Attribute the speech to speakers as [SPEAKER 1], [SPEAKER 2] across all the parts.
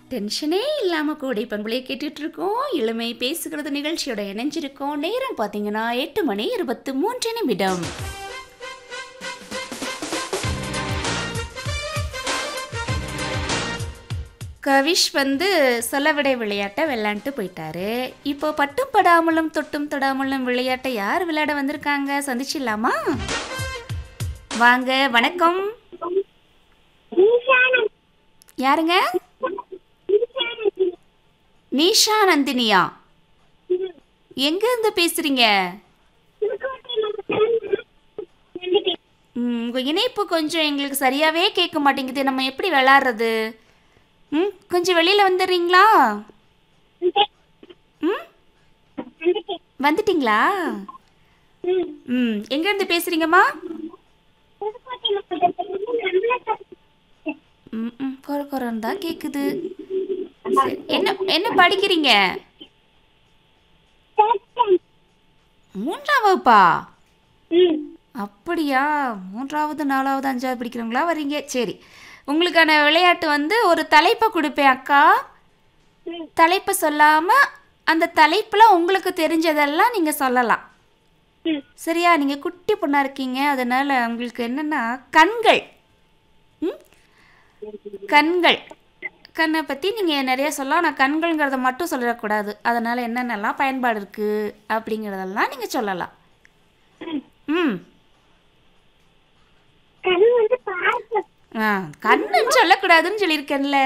[SPEAKER 1] டென்ஷனே இல்லாமல் கூட பண்புலையை கேட்டுட்டு இருக்கோம் இளமை பேசுகிறது நிகழ்ச்சியோட இணைஞ்சிருக்கோம் நேரம் பார்த்தீங்கன்னா எட்டு மணி இருபத்து மூன்று நிமிடம் கவிஷ் வந்து சொல்லவிடை விளையாட்டை விளையாண்டு போயிட்டாரு இப்போ பட்டும் படாமலும் தொட்டும் தொடாமலும் விளையாட்டை யார் விளையாட வந்திருக்காங்க சந்திச்சிடலாமா வாங்க வணக்கம் யாருங்க நீஷா நந்தினியா எங்க இருந்து பேசுறீங்க ம், உங்க இணைப்பு கொஞ்சம் எங்களுக்கு சரியாவே கேட்க மாட்டேங்குது நம்ம எப்படி விளாடுறது ம் கொஞ்சம் வெளியில வந்துடுறீங்களா ம் வந்துட்டீங்களா ம் எங்க இருந்து பேசுறீங்கம்மா ம் ம் குறை குறைன்னு தான் கேட்குது சரி. என்ன என்ன படிக்கிறீங்க மூன்றாம் வகுப்பா அப்படியா மூன்றாவது நாலாவது அஞ்சாவது படிக்கிறவங்களா வரீங்க சரி உங்களுக்கான விளையாட்டு வந்து ஒரு தலைப்பை கொடுப்பேன் அக்கா தலைப்பை சொல்லாமல் அந்த தலைப்பில் உங்களுக்கு தெரிஞ்சதெல்லாம் நீங்கள் சொல்லலாம் சரியா நீங்கள் குட்டி பொண்ணாக இருக்கீங்க அதனால் உங்களுக்கு என்னென்னா கண்கள் ம் கண்கள் கண்ணை பற்றி நீங்கள் நிறைய சொல்லலாம் ஆனால் கண்கள்ங்கிறத மட்டும் சொல்லக்கூடாது அதனால் என்னென்னலாம் பயன்பாடு இருக்குது அப்படிங்கிறதெல்லாம் நீங்கள் சொல்லலாம் ம் ஆ கண்ணுன்னு சொல்லக்கூடாதுன்னு சொல்லியிருக்கேன்ல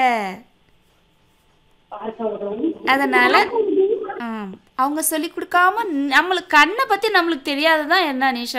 [SPEAKER 1] அதனால் ம் அவங்க சொல்லி கொடுக்காம நம்மளுக்கு கண்ணை பற்றி நம்மளுக்கு தெரியாததான் என்ன நிஷா